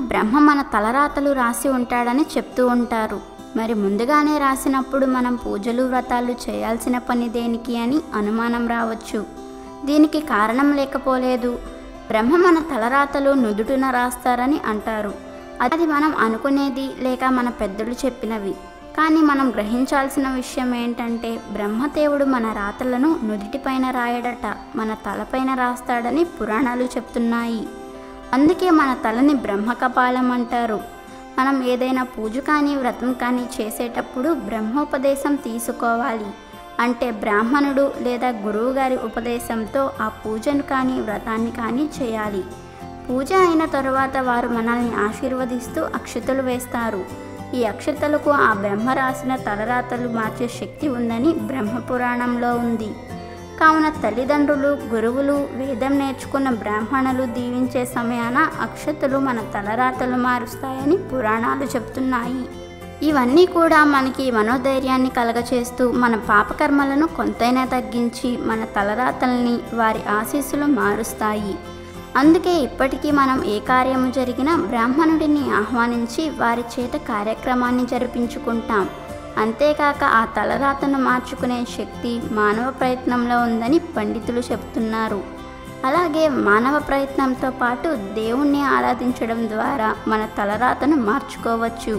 బ్రహ్మ మన తలరాతలు రాసి ఉంటాడని చెప్తూ ఉంటారు మరి ముందుగానే రాసినప్పుడు మనం పూజలు వ్రతాలు చేయాల్సిన పని దేనికి అని అనుమానం రావచ్చు దీనికి కారణం లేకపోలేదు బ్రహ్మ మన తలరాతలు నుదుటిన రాస్తారని అంటారు అది మనం అనుకునేది లేక మన పెద్దలు చెప్పినవి కానీ మనం గ్రహించాల్సిన విషయం ఏంటంటే బ్రహ్మదేవుడు మన రాతలను నుదిటిపైన రాయడట మన తలపైన రాస్తాడని పురాణాలు చెప్తున్నాయి అందుకే మన తలని బ్రహ్మకపాలం అంటారు మనం ఏదైనా పూజ కానీ వ్రతం కానీ చేసేటప్పుడు బ్రహ్మోపదేశం తీసుకోవాలి అంటే బ్రాహ్మణుడు లేదా గురువు గారి ఉపదేశంతో ఆ పూజను కానీ వ్రతాన్ని కానీ చేయాలి పూజ అయిన తరువాత వారు మనల్ని ఆశీర్వదిస్తూ అక్షతలు వేస్తారు ఈ అక్షతలకు ఆ బ్రహ్మ రాసిన తలరాతలు మార్చే శక్తి ఉందని బ్రహ్మపురాణంలో ఉంది కావున తల్లిదండ్రులు గురువులు వేదం నేర్చుకున్న బ్రాహ్మణులు దీవించే సమయాన అక్షతలు మన తలరాతలు మారుస్తాయని పురాణాలు చెప్తున్నాయి ఇవన్నీ కూడా మనకి మనోధైర్యాన్ని కలగచేస్తూ మన పాపకర్మలను కొంతైనా తగ్గించి మన తలరాతల్ని వారి ఆశీస్సులు మారుస్తాయి అందుకే ఇప్పటికీ మనం ఏ కార్యము జరిగినా బ్రాహ్మణుడిని ఆహ్వానించి వారి చేత కార్యక్రమాన్ని జరిపించుకుంటాం అంతేకాక ఆ తలరాతను మార్చుకునే శక్తి మానవ ప్రయత్నంలో ఉందని పండితులు చెప్తున్నారు అలాగే మానవ ప్రయత్నంతో పాటు దేవుణ్ణి ఆరాధించడం ద్వారా మన తలరాతను మార్చుకోవచ్చు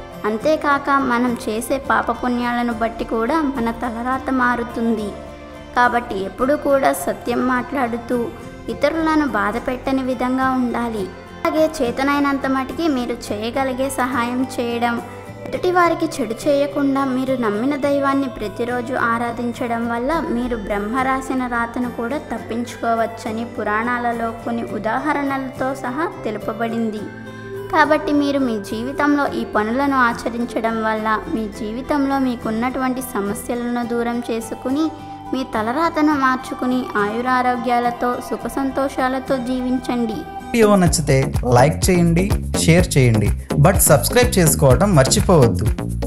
అంతేకాక మనం చేసే పాపపుణ్యాలను బట్టి కూడా మన తలరాత మారుతుంది కాబట్టి ఎప్పుడు కూడా సత్యం మాట్లాడుతూ ఇతరులను బాధ పెట్టని విధంగా ఉండాలి అలాగే చేతనైనంత మటుకి మీరు చేయగలిగే సహాయం చేయడం ఎదుటి వారికి చెడు చేయకుండా మీరు నమ్మిన దైవాన్ని ప్రతిరోజు ఆరాధించడం వల్ల మీరు బ్రహ్మ రాసిన రాతను కూడా తప్పించుకోవచ్చని పురాణాలలో కొన్ని ఉదాహరణలతో సహా తెలుపబడింది కాబట్టి మీరు మీ జీవితంలో ఈ పనులను ఆచరించడం వల్ల మీ జీవితంలో మీకున్నటువంటి సమస్యలను దూరం చేసుకుని మీ తలరాతను మార్చుకుని ఆయురారోగ్యాలతో సుఖ సంతోషాలతో జీవించండి వీడియో నచ్చితే లైక్ చేయండి షేర్ చేయండి బట్ సబ్స్క్రైబ్ చేసుకోవడం మర్చిపోవద్దు